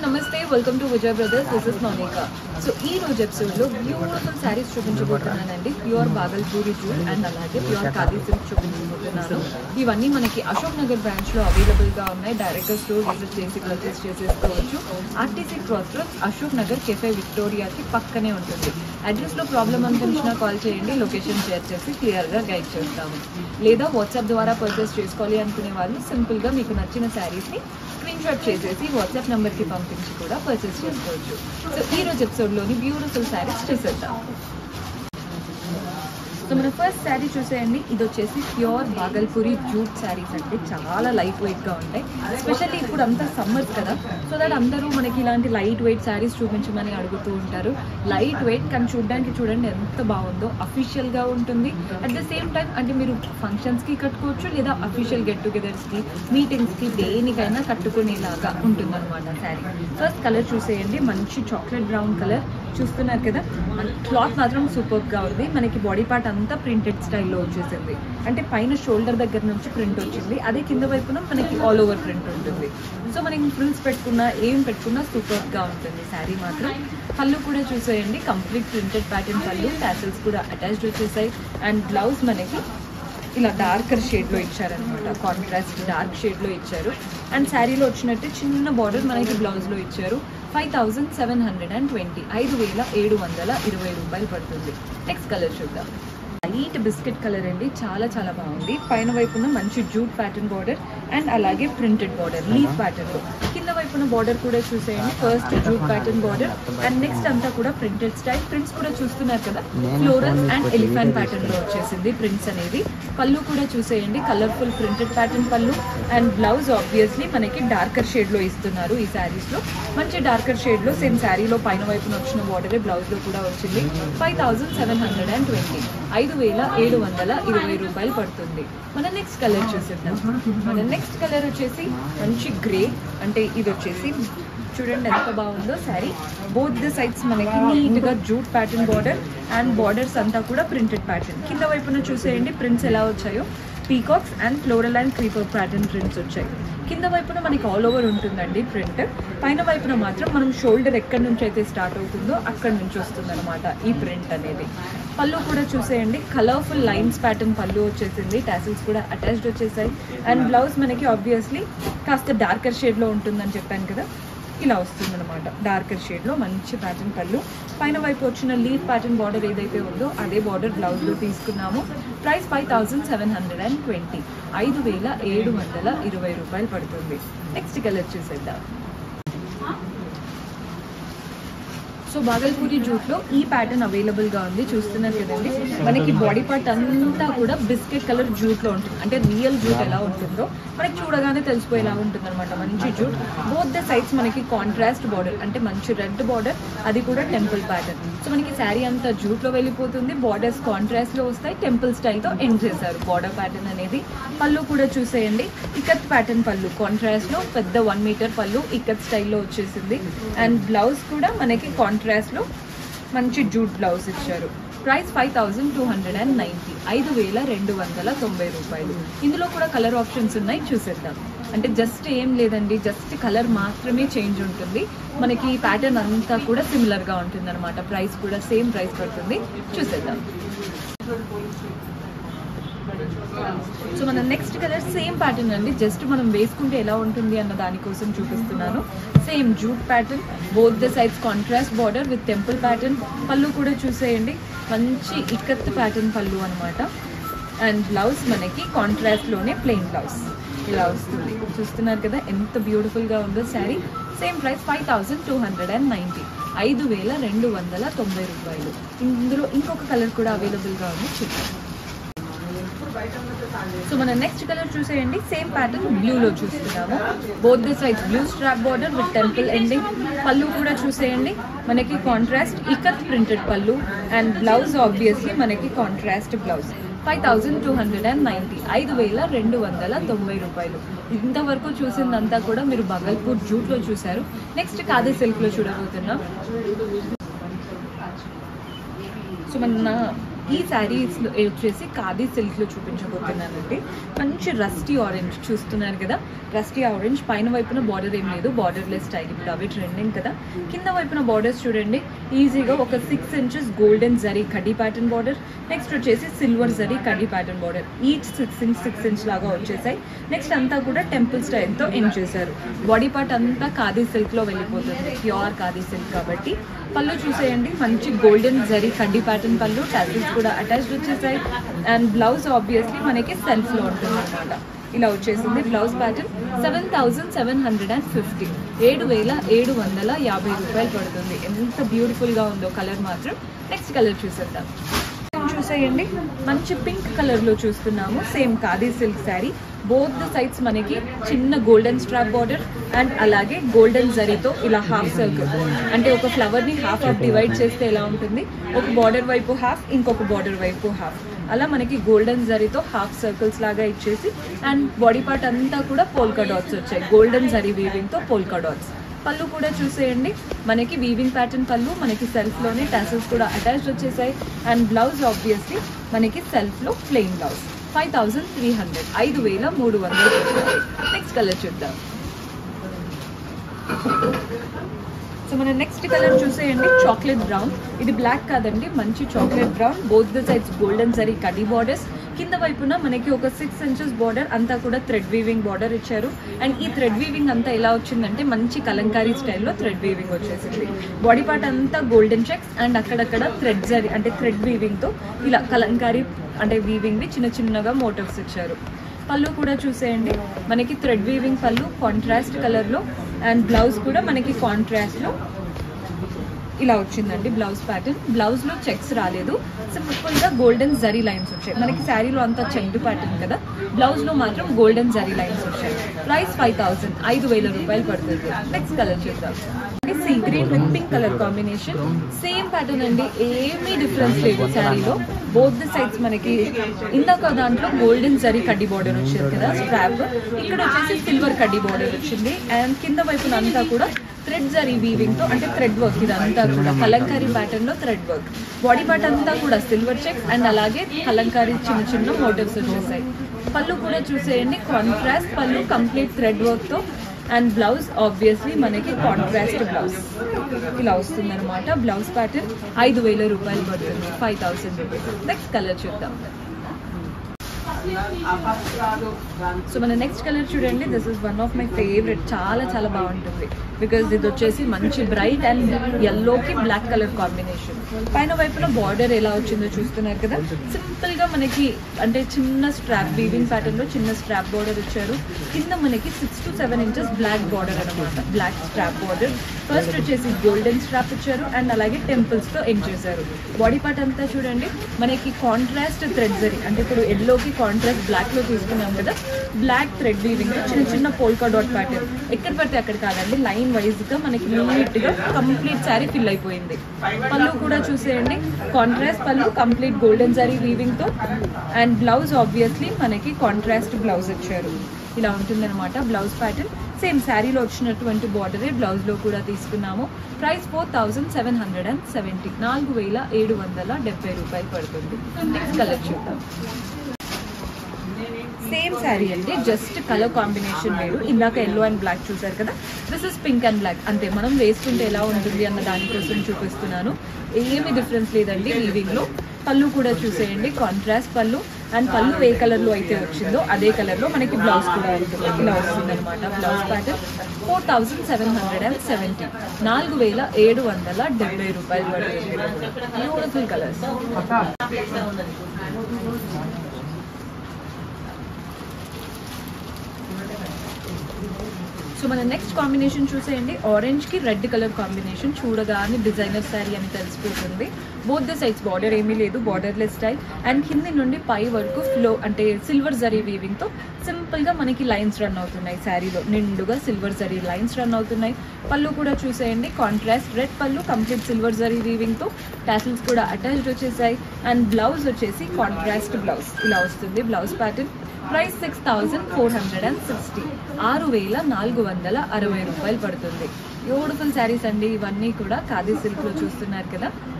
నమస్తే welcome to Vijay brothers this is Mounika so ఈ రోజు ఎపిసోడ్ లో బ్యూటిఫుల్ శారీస్ చూపించబోతున్నానండి ప్యూర్ బాగల్పూరి జూల్ అండ్ అలాగే ప్యూర్ ఖాదీ సిల్క్ చూపించబోతున్నాను ఇవన్నీ మనకి అశోక్ నగర్ బ్రాంచ్ లో అవైలబుల్ గా ఉన్నాయి డైరెక్ట్ గా స్టోర్ విజిట్ చేసి పర్చేస్ చేసేసుకోవచ్చు RTC cross roads Ashok Nagar cafe విక్టోరియాకి పక్కనే ఉంటుంది అడ్రస్ లో ప్రాబ్లం అనిపించినా కాల్ చేయండి లొకేషన్ షేర్ చేసి క్లియర్ గా గైడ్ చేస్తాము లేదా వాట్సాప్ ద్వారా పర్చేస్ చేసుకోవాలి అనుకునే వాళ్ళు సింపుల్ గా మీకు నచ్చిన శారీస్ ని స్క్రీన్ షాట్ చేసేసి వాట్సాప్ నెంబర్ కి పంపించి కూడా పర్చేస్ చేసుకోవచ్చు సో ఈ రోజు ఎపిసోడ్ లోని బ్యూటిఫుల్ శారీస్ చూసేద్దాం సో మన ఫస్ట్ శారీ చూసేయండి ఇది వచ్చేసి ప్యూర్ బాగల్పూరి జూట్ శారీస్ అంటే చాలా లైట్ వెయిట్ గా ఉంటాయి ఎస్పెషల్లీ ఇప్పుడు అంతా సమ్మర్స్ కదా సో దట్ అందరూ మనకి ఇలాంటి లైట్ వెయిట్ శారీస్ చూపించమని అడుగుతూ ఉంటారు లైట్ వెయిట్ కానీ చూడడానికి చూడండి ఎంత బాగుందో అఫీషియల్ గా ఉంటుంది అట్ ద సేమ్ టైం అంటే మీరు ఫంక్షన్స్ కి కట్టుకోవచ్చు లేదా అఫీషియల్ గెట్ టుగెదర్స్ కి మీటింగ్స్ కి దేనికైనా కట్టుకునేలాగా ఉంటుంది అనమాట శారీ ఫస్ట్ కలర్ చూసేయండి మంచి చాక్లెట్ బ్రౌన్ కలర్ చూస్తున్నారు కదా క్లాత్ మాత్రం సూపర్ గా ఉంది మనకి బాడీ పార్ట్ అంతా ప్రింటెడ్ స్టైల్లో వచ్చేసింది అంటే పైన షోల్డర్ దగ్గర నుంచి ప్రింట్ వచ్చింది అదే కింద వైపున మనకి ఆల్ ఓవర్ ప్రింట్ ఉంటుంది సో మనకి ఫ్రిల్స్ పెట్టుకున్నా ఏం పెట్టుకున్నా సూపర్ గా ఉంటుంది శారీ మాత్రం పళ్ళు కూడా చూసేయండి కంప్లీట్ ప్రింటెడ్ ప్యాటర్న్ పళ్ళు టాసిల్స్ కూడా అటాచ్డ్ వచ్చేసాయి అండ్ బ్లౌజ్ మనకి ఇలా డార్కర్ షేడ్లో ఇచ్చారనమాట కాంట్రాస్ట్ డార్క్ షేడ్లో ఇచ్చారు అండ్ శారీలో వచ్చినట్టు చిన్న బార్డర్ మనకి బ్లౌజ్లో ఇచ్చారు five thousand seven hundred and twenty ఐదు వేల ఏడు వందల ఇరవై రూపాయలు పడుతుంది నెక్స్ట్ కలర్ చూద్దాం లైట్ బిస్కెట్ కలర్ అండి చాలా చాలా బాగుంది పైన వైపున మంచి జూట్ ప్యాటర్న్ బార్డర్ అండ్ అలాగే ప్రింటెడ్ బార్డర్ లీఫ్ ప్యాటర్న్ లో కింద వైపున బార్డర్ కూడా చూసేయండి first jute pattern border and next అంతా కూడా ప్రింటెడ్ స్టైల్ ప్రింట్స్ కూడా చూస్తున్నారు కదా ఫ్లోరల్ అండ్ ఎలిఫెంట్ ప్యాటర్న్ లో వచ్చేసింది ప్రింట్స్ అనేది పళ్ళు కూడా చూసేయండి కలర్ఫుల్ ప్రింటెడ్ ప్యాటర్న్ పళ్ళు అండ్ బ్లౌజ్ ఆబ్వియస్లీ మనకి డార్కర్ షేడ్ లో ఇస్తున్నారు ఈ శారీస్ లో మంచి డార్కర్ షేడ్ లో సేమ్ శారీలో పైన వైపున వచ్చిన బార్డర్ బ్లౌజ్ లో కూడా వచ్చింది five thousand seven hundred and twenty ఐదు వేల ఏడు వందల ఇరవై రూపాయలు పడుతుంది మన నెక్స్ట్ కలర్ చూసేద్దాం మన నెక్స్ట్ కలర్ వచ్చేసి మంచి గ్రే అంటే ఇది వచ్చేసి చూడండి ఎంత బాగుందో శారీ బోత్ ది సైడ్స్ మనకి నీట్ గా jute pattern border and borders అంతా కూడా ప్రింటెడ్ ప్యాటర్న్ కింద వైపున చూసేయండి ప్రింట్స్ ఎలా వచ్చాయో peacocks and floral and creeper pattern prints వచ్చాయి కింద వైపున మనకి ఆల్ ఓవర్ ఉంటుందండి ప్రింట్ పైన వైపున మాత్రం మనం షోల్డర్ ఎక్కడి నుంచి అయితే స్టార్ట్ అవుతుందో అక్కడి నుంచి వస్తుంది అనమాట ఈ ప్రింట్ అనేది పళ్ళు కూడా చూసేయండి కలర్ఫుల్ లైన్స్ ప్యాటర్న్ పళ్ళు వచ్చేసింది టాసిల్స్ కూడా అటాచ్డ్ వచ్చేసాయి అండ్ బ్లౌజ్ మనకి ఆబ్వియస్లీ కాస్త డార్కర్ షేడ్లో ఉంటుందని చెప్పాను కదా ఇలా వస్తుంది అనమాట డార్కర్ షేడ్లో మంచి ప్యాటర్న్ పళ్ళు పైన వైపు వచ్చిన లీఫ్ ప్యాటర్న్ బార్డర్ ఏదైతే ఉందో అదే బార్డర్ బ్లౌజ్లో తీసుకున్నాము price five thousand seven hundred and twenty ఐదు వేల ఏడు వందల ఇరవై రూపాయలు పడుతుంది నెక్స్ట్ కలర్ చూసేద్దాం సో బాగల్పూరి జూట్లో ఈ ప్యాటర్న్ అవైలబుల్ గా ఉంది చూస్తున్నారు కదండి మనకి బాడీ పార్ట్ అంతా కూడా బిస్కెట్ కలర్ జూట్ లో ఉంటుంది అంటే రియల్ జూట్ ఎలా ఉంటుందో మనకి చూడగానే తెలిసిపోయేలా ఉంటుంది అనమాట మంచి జూట్ బోత్ ద సైడ్స్ మనకి కాంట్రాస్ట్ బార్డర్ అంటే మంచి రెడ్ బార్డర్ అది కూడా టెంపుల్ ప్యాటర్న్ సో మనకి శారీ అంతా జూట్ లో వెళ్ళిపోతుంది బార్డర్స్ కాంట్రాస్ట్ లో వస్తాయి టెంపుల్ స్టైల్ తో ఎండ్ చేశారు బార్డర్ ప్యాటర్న్ అనేది పళ్ళు కూడా చూసేయండి ఇకత్ ప్యాటర్న్ పళ్ళు కాంట్రాస్ట్ లో పెద్ద వన్ మీటర్ పళ్ళు ఇకత్ స్టైల్లో వచ్చేసింది అండ్ బ్లౌజ్ కూడా మనకి కాంట్రాస్ట్ లో మంచి జూట్ బ్లౌజ్ ఇచ్చారు price five thousand two hundred and ninety ఐదు వేల రెండు వందల తొంభై రూపాయలు ఇందులో కూడా కలర్ ఆప్షన్స్ ఉన్నాయి చూసేద్దాం అంటే జస్ట్ ఏం లేదండి జస్ట్ కలర్ మాత్రమే చేంజ్ ఉంటుంది మనకి ఈ ప్యాటర్న్ అంతా కూడా సిమిలర్గా ఉంటుంది అనమాట ప్రైస్ కూడా సేమ్ ప్రైస్ పడుతుంది చూసేద్దాం సో మన నెక్స్ట్ కలర్ సేమ్ ప్యాటర్న్ అండి జస్ట్ మనం వేసుకుంటే ఎలా ఉంటుంది అన్న దానికోసం చూపిస్తున్నాను same jute pattern both the sides contrast border with temple pattern pallu కూడా చూసేయండి మంచి ఇక్కత్ ప్యాటర్న్ పళ్ళు అనమాట అండ్ బ్లౌజ్ మనకి కాంట్రాస్ట్లోనే ప్లెయిన్ బ్లౌజ్ ఇలా వస్తుంది చూస్తున్నారు కదా ఎంత బ్యూటిఫుల్గా ఉందో sari same price five thousand two hundred and ninety ఐదు వేల రెండు వందల తొంభై రూపాయలు ఇందులో ఇంకొక కలర్ కూడా అవైలబుల్గా ఉంది చూద్దాం సో మన నెక్స్ట్ కలర్ చూసేయండి సేమ్ ప్యాటర్న్ బ్లూలో చూస్తున్నాము both the sides blue strap border with temple ending pallu కూడా చూసేయండి మనకి contrast ikat printed pallu and blouse obviously మనకి contrast blouse five thousand two hundred and ninety ఐదు వేల రెండు వందల తొంభై రూపాయలు ఇంతవరకు చూసిందంతా కూడా మీరు బగల్పూర్ జూట్లో చూశారు నెక్స్ట్ ఖాదీ సిల్క్లో చూడబోతున్నాం సో మన ఈ శారీస్ వచ్చేసి ఖాదీ సిల్క్ లో చూపించబోతున్నానండి మంచి రస్టీ ఆరెంజ్ చూస్తున్నారు కదా రస్టీ ఆరెంజ్ పైన వైపున బార్డర్ ఏం లేదు బార్డర్ లెస్ స్టైల్ ఇప్పుడు అవి ట్రెండింగ్ కదా కింద వైపున బార్డర్స్ చూడండి ఈజీగా ఒక సిక్స్ ఇంచెస్ గోల్డెన్ జరీ కడ్డీ ప్యాటర్న్ బార్డర్ నెక్స్ట్ వచ్చేసి సిల్వర్ జరీ కడ్డీ pattern border each six inch six inch లాగా వచ్చేసాయి నెక్స్ట్ అంతా కూడా టెంపుల్ స్టైల్తో ఎండ్ చేశారు బాడీ పార్ట్ అంతా ఖాదీ సిల్క్లో వెళ్ళిపోతుంది ప్యూర్ ఖాదీ సిల్క్ కాబట్టి పళ్ళు చూసేయండి మంచి గోల్డెన్ జరీ కడ్డీ ప్యాటర్న్ పళ్ళు టాసిల్స్ కూడా అటాచ్డ్ వచ్చేసాయి అండ్ బ్లౌజ్ ఆబ్వియస్లీ మనకి సెల్ఫ్లో ఉంటుంది అనమాట ఇలా వచ్చేసింది blouse pattern seven thousand seven hundred and fifty ఏడు వేల ఏడు వందల యాభై రూపాయలు పడుతుంది ఎంత బ్యూటిఫుల్గా ఉందో కలర్ మాత్రం నెక్స్ట్ కలర్ చూసేద్దాం చూసేయండి మంచి పింక్ కలర్ లో చూస్తున్నాము same khadi silk sari both the sides మనకి చిన్న గోల్డెన్ స్ట్రాప్ బార్డర్ అండ్ అలాగే గోల్డెన్ జరీతో ఇలా హాఫ్ సర్కిల్ అంటే ఒక ఫ్లవర్ ని హాఫ్ హాఫ్ డివైడ్ చేస్తే ఎలా ఉంటుంది ఒక బార్డర్ వైపు హాఫ్ ఇంకొక బార్డర్ వైపు హాఫ్ అలా మనకి గోల్డెన్ జరీతో హాఫ్ సర్కిల్స్ లాగా ఇచ్చేసి అండ్ బాడీ పార్ట్ అంతా కూడా పోల్కా డాట్స్ వచ్చాయి గోల్డెన్ జరీ వీవింగ్ తో పోల్కా డాట్స్ పళ్ళు కూడా చూసేయండి మనకి వీవింగ్ ప్యాటర్న్ పళ్ళు మనకి సెల్ఫ్లోనే టాసల్స్ కూడా అటాచ్డ్ వచ్చేసాయి అండ్ బ్లౌజ్ ఆబ్వియస్లీ మనకి సెల్ఫ్లో plain blouse five thousand three hundred ఐదు వేల మూడు వందలు నెక్స్ట్ కలర్ చూద్దాం సో మన నెక్స్ట్ కలర్ చూసేయండి చాక్లెట్ బ్రౌన్ ఇది బ్లాక్ కాదండి మంచి chocolate brown both the sides golden zari కడీ బార్డర్స్ కింద వైపున మనకి ఒక సిక్స్ ఇంచెస్ బార్డర్ అంతా కూడా థ్రెడ్ వీవింగ్ బార్డర్ ఇచ్చారు అండ్ ఈ థ్రెడ్ వీవింగ్ అంతా ఎలా వచ్చిందంటే మంచి కలంకారీ స్టైల్లో థ్రెడ్ వీవింగ్ వచ్చేసింది బాడీ పార్ట్ అంతా గోల్డెన్ చెక్స్ అండ్ అక్కడక్కడ థ్రెడ్ జరీ అంటే థ్రెడ్ వీవింగ్తో ఇలా కలంకారీ అంటే వీవింగ్వి చిన్న చిన్నగా మోటివ్స్ ఇచ్చారు పళ్ళు కూడా చూసేయండి మనకి థ్రెడ్ వీవింగ్ పళ్ళు కాంట్రాస్ట్ కలర్లో అండ్ బ్లౌజ్ కూడా మనకి కాంట్రాస్ట్లో ఇలా వచ్చిందండి బ్లౌజ్ ప్యాటర్న్ బ్లౌజ్ లో చెక్స్ రాలేదు సింపుల్ గా గోల్డెన్ జరీ లైన్స్ వచ్చాయి మనకి శారీలో అంతా చెండు ప్యాటర్న్ కదా బ్లౌజ్ లో మాత్రం గోల్డెన్ జరీ లైన్స్ వచ్చాయి ప్రైస్ ఫైవ్ థౌసండ్ ఐదు వేల రూపాయలు పడుతుంది నెక్స్ట్ కలర్ చూద్దాం sea green with pink colour combination same pattern అండి ఏమీ డిఫరెన్స్ లేదు శారీలో బోత్ ద సైడ్స్ మనకి ఇందాక దాంట్లో గోల్డెన్ జరీ కడ్డీ బార్డర్ వచ్చింది కదా స్ట్రాప్ ఇక్కడ వచ్చేసి సిల్వర్ కడ్డీ బార్డర్ వచ్చింది అండ్ కింద వైపున అంతా కూడా థ్రెడ్ జరీ వీవింగ్ తో అంటే థ్రెడ్ వర్క్ ఇదంతా కూడా కలంకారీ ప్యాటర్న్ లో థ్రెడ్ వర్క్ బాడీ పార్ట్ అంతా కూడా సిల్వర్ చెక్స్ అండ్ అలాగే కలంకారీ చిన్న చిన్న మోటివ్స్ వచ్చేసాయి పళ్ళు కూడా చూసేయండి contrast pallu complete thread work తో అండ్ బ్లౌజ్ ఆబ్వియస్లీ మనకి కాంట్రాస్ట్ బ్లౌజ్ ఇలా వస్తుంది అనమాట బ్లౌజ్ ప్యాటర్న్ ఐదు వేల రూపాయలు పడుతుంది five thousand rupees next colour చూద్దాం సో మన నెక్స్ట్ కలర్ చూడండి this is one of my favourite చాలా చాలా బాగుంటుంది బికాజ్ ఇది వచ్చేసి మంచి బ్రైట్ అండ్ ఎల్లోకి బ్లాక్ కలర్ కాంబినేషన్ పైన వైపున బార్డర్ ఎలా వచ్చిందో చూస్తున్నారు కదా సింపుల్ గా మనకి అంటే చిన్న స్ట్రాప్ వీవింగ్ ప్యాటర్న్ లో చిన్న స్ట్రాప్ బార్డర్ ఇచ్చారు కింద మనకి six to seven inches black border అనమాట బ్లాక్ స్ట్రాప్ బార్డర్ ఫస్ట్ వచ్చేసి గోల్డెన్ స్ట్రాప్ ఇచ్చారు అండ్ అలాగే టెంపుల్స్ తో ఎండ్ చేశారు బాడీ పార్ట్ అంతా చూడండి మనకి కాంట్రాస్ట్ థ్రెడ్ జరీ అంటే ఇప్పుడు ఎల్లోకి కాంట్రాస్ట్ బ్లాక్ లో తీసుకున్నాం కదా బ్లాక్ థ్రెడ్ వీవింగ్ చిన్న చిన్న పోల్కా డాట్ ప్యాటర్న్ ఎక్కడ పడితే అక్కడ కాదండి లైన్ వైజ్ గా మనకి నీట్ గా కంప్లీట్ శారీ ఫిల్ అయిపోయింది పళ్ళు కూడా చూసేయండి contrast pallu complete golden sari weaving తో అండ్ బ్లౌజ్ ఆబ్వియస్లీ మనకి కాంట్రాస్ట్ బ్లౌజ్ ఇచ్చారు ఇలా ఉంటుందన్నమాట బ్లౌజ్ ప్యాటర్న్ సేమ్ శారీలో వచ్చినటువంటి బార్డరే బ్లౌజ్లో కూడా తీసుకున్నాము price four thousand seven hundred and seventy నాలుగు వేల ఏడు వందల డెబ్బై రూపాయలు పడుతుంది నెక్స్ట్ కలర్ చూద్దాం సేమ్ శారీ అండి జస్ట్ కలర్ కాంబినేషన్ లేదు ఇందాక ఎల్లో అండ్ బ్లాక్ చూసారు కదా this is pink and black అంతే మనం వేసుకుంటే ఎలా ఉంటుంది అన్న దానికోసం చూపిస్తున్నాను ఏమి డిఫరెన్స్ లేదండి వీవింగ్లో పళ్ళు కూడా చూసేయండి కాంట్రాస్ట్ పళ్ళు అండ్ పళ్ళు ఏ కలర్లో అయితే వచ్చిందో అదే కలర్లో మనకి బ్లౌజ్ కూడా ఉంటుంది ఇలా వస్తుంది అనమాట blouse pattern four thousand seven hundred and seventy నాలుగు వేల ఏడు వందల డెబ్బై రూపాయలు పడుతుంది బ్యూటిఫుల్ కలర్స్ సో మన నెక్స్ట్ కాంబినేషన్ చూసేయండి ఆరెంజ్ కి రెడ్ కలర్ కాంబినేషన్ చూడగానే డిజైనర్ శారీ అని తెలిసిపోతుంది బోత్ ద సైడ్స్ బార్డర్ ఏమీ లేదు బార్డర్లెస్ స్టైల్ అండ్ కింది నుండి పై వరకు ఫ్లో అంటే సిల్వర్ జరీ వీవింగ్ తో సింపుల్ గా మనకి లైన్స్ రన్ అవుతున్నాయి శారీలో నిండుగా సిల్వర్ జరీ లైన్స్ రన్ అవుతున్నాయి పళ్ళు కూడా చూసేయండి contrast red pallu complete silver zari weaving తో టాసిల్స్ కూడా అటాచ్డ్ వచ్చేసాయి అండ్ బ్లౌజ్ వచ్చేసి కాంట్రాస్ట్ బ్లౌజ్ ఇలా వస్తుంది blouse pattern price six thousand four hundred and sixty ఆరు వేల నాలుగు వందల అరవై రూపాయలు పడుతుంది బ్యూటిఫుల్ శారీస్ అండి ఇవన్నీ కూడా ఖాదీ సిల్క్లో చూస్తున్నారు కదా